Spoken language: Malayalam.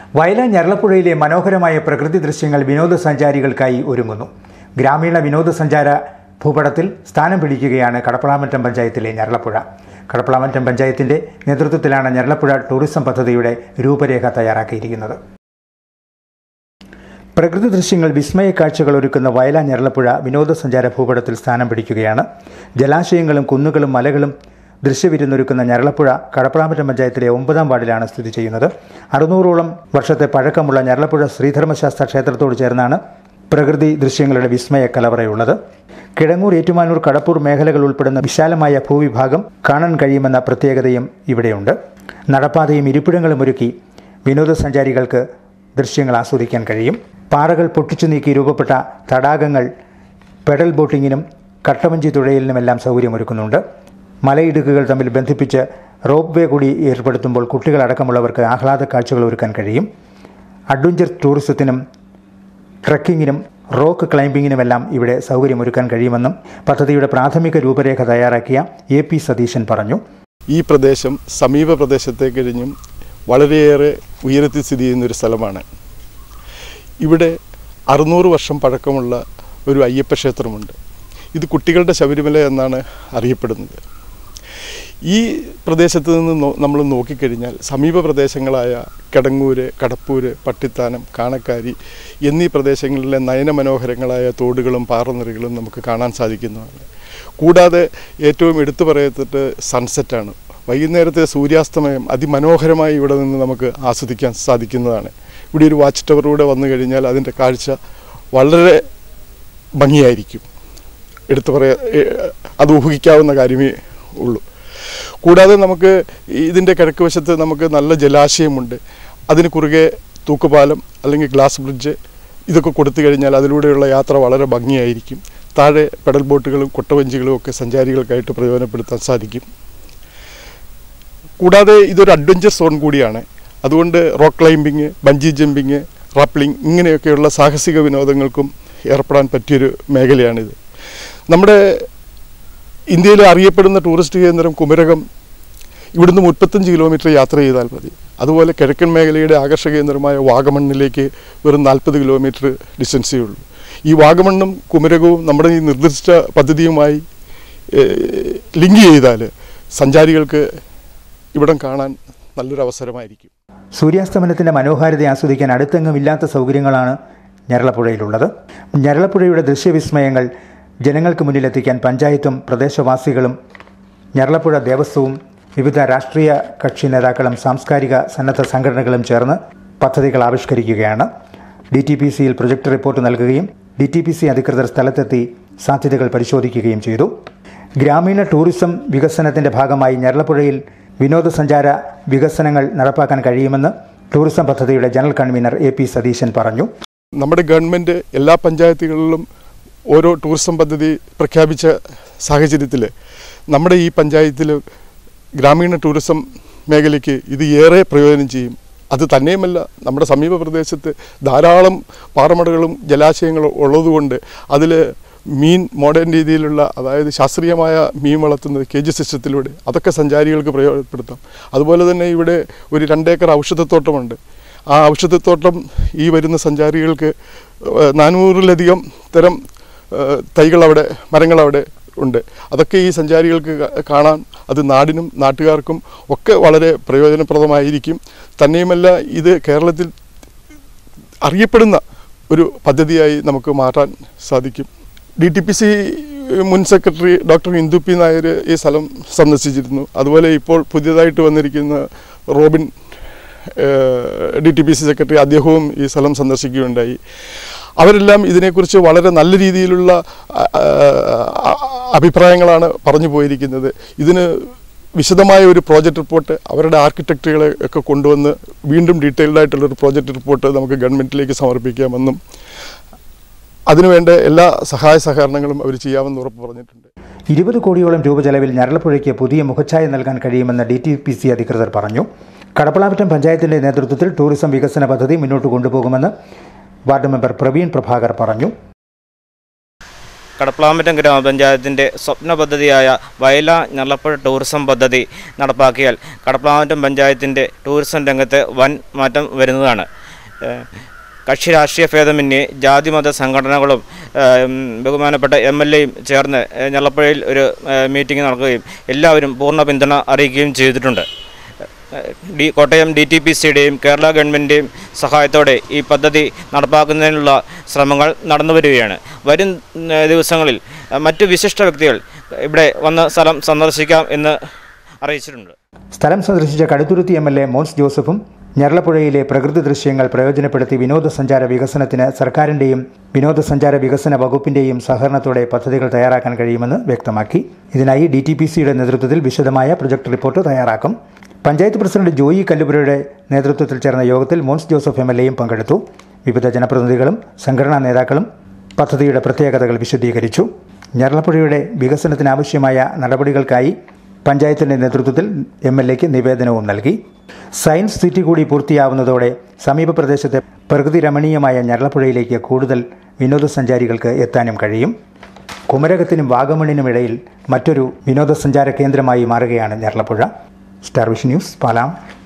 വയലാർ ഞരളപ്പുഴയിലെ മനോഹരമായ പ്രകൃതി ദൃശ്യങ്ങൾ വിനോദസഞ്ചാരികൾക്കായി ഒരുങ്ങുന്നു ഗ്രാമീണ വിനോദസഞ്ചാര ഭൂപടത്തിൽ സ്ഥാനം പിടിക്കുകയാണ് കടപ്പളാമറ്റം പഞ്ചായത്തിലെ ഞരളപ്പുഴ കടപ്പളാമറ്റം പഞ്ചായത്തിന്റെ നേതൃത്വത്തിലാണ് ഞരളപ്പുഴ ടൂറിസം പദ്ധതിയുടെ രൂപരേഖ തയ്യാറാക്കിയിരിക്കുന്നത് പ്രകൃതി ദൃശ്യങ്ങൾ വിസ്മയ കാഴ്ചകൾ ഒരുക്കുന്ന വയലാർ ഞരളപ്പുഴ വിനോദസഞ്ചാര ഭൂപടത്തിൽ സ്ഥാനം പിടിക്കുകയാണ് ജലാശയങ്ങളും കുന്നുകളും മലകളും ദൃശ്യവിരുന്നൊരുക്കുന്ന ഞരളപ്പുഴ കടപ്പളാമറ്റം പഞ്ചായത്തിലെ ഒമ്പതാം വാർഡിലാണ് സ്ഥിതി ചെയ്യുന്നത് അറുന്നൂറോളം വർഷത്തെ പഴക്കമുള്ള ഞരളപ്പുഴ ശ്രീധർമ്മശാസ്ത്ര ക്ഷേത്രത്തോട് ചേർന്നാണ് പ്രകൃതി ദൃശ്യങ്ങളുടെ വിസ്മയ കലവറയുള്ളത് കിഴങ്ങൂർ ഏറ്റുമാനൂർ കടപ്പൂർ മേഖലകൾ ഉൾപ്പെടുന്ന വിശാലമായ ഭൂവിഭാഗം കാണാൻ കഴിയുമെന്ന പ്രത്യേകതയും ഇവിടെയുണ്ട് നടപ്പാതയും ഇരിപ്പിടങ്ങളും ഒരുക്കി വിനോദസഞ്ചാരികൾക്ക് ദൃശ്യങ്ങൾ ആസ്വദിക്കാൻ കഴിയും പാറകൾ പൊട്ടിച്ചു നീക്കി രൂപപ്പെട്ട തടാകങ്ങൾ പെഡൽ ബോട്ടിങ്ങിനും കട്ടവഞ്ചി തുഴയലിനുമെല്ലാം സൗകര്യമൊരുക്കുന്നുണ്ട് മലയിടുക്കുകൾ തമ്മിൽ ബന്ധിപ്പിച്ച് റോപ്പ് വേ കൂടി ഏർപ്പെടുത്തുമ്പോൾ കുട്ടികളടക്കമുള്ളവർക്ക് ആഹ്ലാദ കാഴ്ചകൾ ഒരുക്കാൻ കഴിയും അഡ്വഞ്ചർ ടൂറിസത്തിനും ട്രക്കിങ്ങിനും റോക്ക് ക്ലൈംബിങ്ങിനുമെല്ലാം ഇവിടെ സൗകര്യമൊരുക്കാൻ കഴിയുമെന്നും പദ്ധതിയുടെ പ്രാഥമിക രൂപരേഖ തയ്യാറാക്കിയ എ പി സതീശൻ പറഞ്ഞു ഈ പ്രദേശം സമീപ പ്രദേശത്തെ കഴിഞ്ഞും വളരെയേറെ ഉയരത്തിൽ സ്ഥിതി ചെയ്യുന്ന ഒരു സ്ഥലമാണ് ഇവിടെ അറുന്നൂറ് വർഷം പഴക്കമുള്ള ഒരു അയ്യപ്പ ക്ഷേത്രമുണ്ട് ഇത് കുട്ടികളുടെ ശബരിമല എന്നാണ് അറിയപ്പെടുന്നത് ഈ പ്രദേശത്ത് നിന്ന് നോ- നമ്മൾ നോക്കിക്കഴിഞ്ഞാൽ സമീപ പ്രദേശങ്ങളായ കിടങ്ങൂര് കടപ്പൂര് പട്ടിത്താനം കാണക്കാരി എന്നീ പ്രദേശങ്ങളിലെ നയനമനോഹരങ്ങളായ തോടുകളും പാറനിറകളും നമുക്ക് കാണാൻ സാധിക്കുന്നതാണ് കൂടാതെ ഏറ്റവും എടുത്തു പറയത്തിട്ട് സൺസെറ്റാണ് വൈകുന്നേരത്തെ സൂര്യാസ്തമയം അതിമനോഹരമായി ഇവിടെ നിന്ന് നമുക്ക് ആസ്വദിക്കാൻ സാധിക്കുന്നതാണ് ഇവിടെ ഒരു വാച്ച് ടവറിലൂടെ വന്നു കഴിഞ്ഞാൽ അതിൻ്റെ കാഴ്ച വളരെ ഭംഗിയായിരിക്കും എടുത്തു പറയാ ഏ- അത് ഊഹിക്കാവുന്ന കാര്യമേ ഉള്ളൂ കൂടാതെ നമുക്ക് ഇതിൻ്റെ കിഴക്ക് വശത്ത് നമുക്ക് നല്ല ജലാശയമുണ്ട് അതിന് കുറുകെ തൂക്കുപാലം അല്ലെങ്കിൽ ഗ്ലാസ് ബ്രിഡ്ജ് ഇതൊക്കെ കൊടുത്തു കഴിഞ്ഞാൽ അതിലൂടെയുള്ള യാത്ര വളരെ ഭംഗിയായിരിക്കും താഴെ പെഡൽ ബോട്ടുകളും കൊട്ടവഞ്ചികളും ഒക്കെ സഞ്ചാരികൾക്കായിട്ട് പ്രയോജനപ്പെടുത്താൻ സാധിക്കും കൂടാതെ ഇതൊരു അഡ്വഞ്ചർ സോൺ കൂടിയാണ് അതുകൊണ്ട് rock climbing bungee jumping rappelling ഇങ്ങനെയൊക്കെയുള്ള സാഹസിക വിനോദങ്ങൾക്കും ഏർപ്പെടാൻ പറ്റിയൊരു മേഖലയാണിത് നമ്മുടെ ഇന്ത്യയിലെ അറിയപ്പെടുന്ന ടൂറിസ്റ്റ് കേന്ദ്രം കുമരകം ഇവിടുന്ന് മുപ്പത്തഞ്ച് കിലോമീറ്റർ യാത്ര ചെയ്താൽ മതി അതുപോലെ കിഴക്കൻ മേഖലയുടെ ആകർഷക കേന്ദ്രമായ വാഗമണ്ണിലേക്ക് വെറും നാൽപ്പത് കിലോമീറ്റർ ഡിസ്റ്റൻസേ ഉള്ളൂ ഈ വാഗമണ്ണും കുമരകവും നമ്മുടെ ഈ നിർദ്ദിഷ്ട പദ്ധതിയുമായി ഏഹ്, ലിങ്ക് ചെയ്താൽ സഞ്ചാരികൾക്ക് ഇവിടം കാണാൻ നല്ലൊരു അവസരമായിരിക്കും സൂര്യാസ്തമനത്തിന്റെ മനോഹാരിത ആസ്വദിക്കാൻ അടുത്തെങ്ങുമില്ലാത്ത സൗകര്യങ്ങളാണ് ഞരളപ്പുഴയിലുള്ളത് ഞരളപ്പുഴയുടെ ദൃശ്യവിസ്മയങ്ങൾ ജനങ്ങൾക്ക് മുന്നിലെത്തിക്കാൻ പഞ്ചായത്തും പ്രദേശവാസികളും ഞരളപ്പുഴ ദേവസ്വവും വിവിധ രാഷ്ട്രീയ കക്ഷി നേതാക്കളും സാംസ്കാരിക സന്നദ്ധ സംഘടനകളും ചേർന്ന് പദ്ധതികൾ ആവിഷ്കരിക്കുകയാണ് ഡി ടി പി സിയിൽ പ്രൊജക്ട് റിപ്പോർട്ട് നൽകുകയും ഡി ടി പി സി അധികൃതർ സ്ഥലത്തെത്തി സാധ്യതകൾ പരിശോധിക്കുകയും ചെയ്തു ഗ്രാമീണ ടൂറിസം വികസനത്തിന്റെ ഭാഗമായി ഞരളപ്പുഴയിൽ വിനോദസഞ്ചാര വികസനങ്ങൾ നടപ്പാക്കാൻ കഴിയുമെന്ന് ടൂറിസം പദ്ധതിയുടെ general convener A P Satheesan പറഞ്ഞു നമ്മുടെ ഗവൺമെൻറ് എല്ലാ പഞ്ചായത്തുകളിലും ഓരോ ടൂറിസം പദ്ധതി പ്രഖ്യാപിച്ച സാഹചര്യത്തിൽ നമ്മുടെ ഈ പഞ്ചായത്തിൽ ഗ്രാമീണ ടൂറിസം മേഖലയ്ക്ക് ഇത് ഏറെ പ്രയോജനം ചെയ്യും അത് തന്നെയുമല്ല നമ്മുടെ സമീപ പ്രദേശത്ത് ധാരാളം പാറമടകളും ജലാശയങ്ങളും ഉള്ളതുകൊണ്ട് അതിൽ മീൻ മോഡേൺ രീതിയിലുള്ള അതായത് ശാസ്ത്രീയമായ മീൻ വളർത്തുന്നത് കെ ജി സിസ്റ്റത്തിലൂടെ അതൊക്കെ സഞ്ചാരികൾക്ക് പ്രയോജനപ്പെടുത്താം അതുപോലെ തന്നെ ഇവിടെ ഒരു രണ്ടേക്കർ ഔഷധത്തോട്ടമുണ്ട് ആ ഔഷധത്തോട്ടം ഈ വരുന്ന സഞ്ചാരികൾക്ക് ഏഹ്, നാനൂറിലധികം തരം ഏഹ്, തൈകൾ അവിടെ മരങ്ങൾ അവിടെ ഉണ്ട് അതൊക്കെ ഈ സഞ്ചാരികൾക്ക് കാ- കാണാൻ അത് നാടിനും നാട്ടുകാർക്കും ഒക്കെ വളരെ പ്രയോജനപ്രദമായിരിക്കും തന്നെയുമല്ല ഇത് കേരളത്തിൽ അറിയപ്പെടുന്ന ഒരു പദ്ധതിയായി നമുക്ക് മാറ്റാൻ സാധിക്കും ഡി ടി പി സി മുൻ secretary doctor Indu P Nair ഈ സ്ഥലം സന്ദർശിച്ചിരുന്നു അതുപോലെ ഇപ്പോൾ പുതിയതായിട്ട് വന്നിരിക്കുന്ന Robin D T P C secretary അദ്ദേഹവും ഈ സ്ഥലം സന്ദർശിക്കുകയുണ്ടായി അവരെല്ലാം ഇതിനെക്കുറിച്ച് വളരെ നല്ല രീതിയിലുള്ള ആ, ആ, അഭിപ്രായങ്ങളാണ് പറഞ്ഞു പോയിരിക്കുന്നത് ഇതിന് വിശദമായ ഒരു പ്രോജക്റ്റ് റിപ്പോർട്ട് അവരുടെ ആർക്കിടെക്റ്റുകളെ ഒക്കെ കൊണ്ടുവന്ന് വീണ്ടും ഡീറ്റെയിൽഡ് ആയിട്ടുള്ള ഒരു പ്രോജക്റ്റ് റിപ്പോർട്ട് നമുക്ക് ഗവൺമെൻറ്റിലേക്ക് സമർപ്പിക്കാമെന്നും അതിനുവേണ്ട എല്ലാ സഹായ സഹകരണങ്ങളും അവർ ചെയ്യാമെന്ന് ഉറപ്പ് പറഞ്ഞിട്ടുണ്ട് ഇരുപത് കോടിയോളം രൂപ ചെലവിൽ ഞരളപ്പുഴയ്ക്ക് പുതിയ മുഖച്ഛായ നൽകാൻ കഴിയുമെന്ന് ഡി ടി പി സി അധികൃതർ പറഞ്ഞു കടപ്പളാമറ്റം പഞ്ചായത്തിന്റെ നേതൃത്വത്തിൽ ടൂറിസം വികസന പദ്ധതി മുന്നോട്ട് കൊണ്ടുപോകുമെന്ന് വാർഡ് മെമ്പർ പ്രവീൺ പ്രഭാകർ പറഞ്ഞു കടപ്ലാമറ്റം ഗ്രാമപഞ്ചായത്തിൻ്റെ സ്വപ്ന പദ്ധതിയായ വയല ഞള്ളപ്പുഴ ടൂറിസം പദ്ധതി നടപ്പാക്കിയാൽ കടപ്ലാമറ്റം പഞ്ചായത്തിൻ്റെ ടൂറിസം രംഗത്ത് വൻ മാറ്റം വരുന്നതാണ് ഏഹ്, കക്ഷി രാഷ്ട്രീയ ഭേദമന്യേ ജാതിമത സംഘടനകളും ഏഹ്, ഉം, ബഹുമാനപ്പെട്ട എം എൽ എയും ചേർന്ന് ഏഹ്, ഞെള്ളപ്പുഴയിൽ ഒരു ഏഹ്, മീറ്റിംഗ് നടക്കുകയും എല്ലാവരും പൂർണ്ണ പിന്തുണ അറിയിക്കുകയും ചെയ്തിട്ടുണ്ട് ഏഹ്, D Kottayam D T P സിയുടെയും കേരള ഗവൺമെൻറ്റിൻ്റെയും സഹായത്തോടെ ഈ പദ്ധതി നടപ്പാക്കുന്നതിനുള്ള ശ്രമങ്ങൾ നടന്നു വരികയാണ് വരും ഏഹ്, ദിവസങ്ങളിൽ ഏഹ്, മറ്റു വിശിഷ്ട വ്യക്തികൾ ഇവിടെ വന്ന് സ്ഥലം സന്ദർശിക്കാം എന്ന് അറിയിച്ചിട്ടുണ്ട് സ്ഥലം സന്ദർശിച്ച Kaduthuruthy M L A Mons ജോസഫും ഞെറളപ്പുഴയിലെ പ്രകൃതി ദൃശ്യങ്ങൾ പ്രയോജനപ്പെടുത്തി വിനോദസഞ്ചാര വികസനത്തിന് സർക്കാരിൻ്റെയും വിനോദസഞ്ചാര വികസന വകുപ്പിൻ്റെയും സഹകരണത്തോടെ പദ്ധതികൾ തയ്യാറാക്കാൻ കഴിയുമെന്ന് വ്യക്തമാക്കി ഇതിനായി ഡി ടി പി സിയുടെ നേതൃത്വത്തിൽ വിശദമായ പ്രൊജക്ട് റിപ്പോർട്ട് തയ്യാറാക്കും പഞ്ചായത്ത് പ്രസിഡന്റ് ജോയി കല്ലുപുരയുടെ നേതൃത്വത്തിൽ ചേർന്ന യോഗത്തിൽ മോൻസ് ജോസഫ് എം എൽ എയും പങ്കെടുത്തു വിവിധ ജനപ്രതിനിധികളും സംഘടനാ നേതാക്കളും പദ്ധതിയുടെ പ്രത്യേകതകൾ വിശദീകരിച്ചു ഞെറളപ്പുഴയുടെ വികസനത്തിനാവശ്യമായ നടപടികൾക്കായി പഞ്ചായത്തിന്റെ നേതൃത്വത്തിൽ എം എൽ എക്ക് നിവേദനവും നൽകി സയൻസ് സിറ്റി കൂടി പൂർത്തിയാവുന്നതോടെ സമീപ പ്രദേശത്തെ പ്രകൃതി രമണീയമായ ഞെറളപ്പുഴയിലേക്ക് കൂടുതൽ വിനോദസഞ്ചാരികൾക്ക് എത്താനും കഴിയും കുമരകത്തിനും വാഗമണിനുമിടയിൽ മറ്റൊരു വിനോദസഞ്ചാര കേന്ദ്രമായി മാറുകയാണ് ഞെറളപ്പുഴ സ്റ്റാർ വിഷൻ ന്യൂസ് പാലാം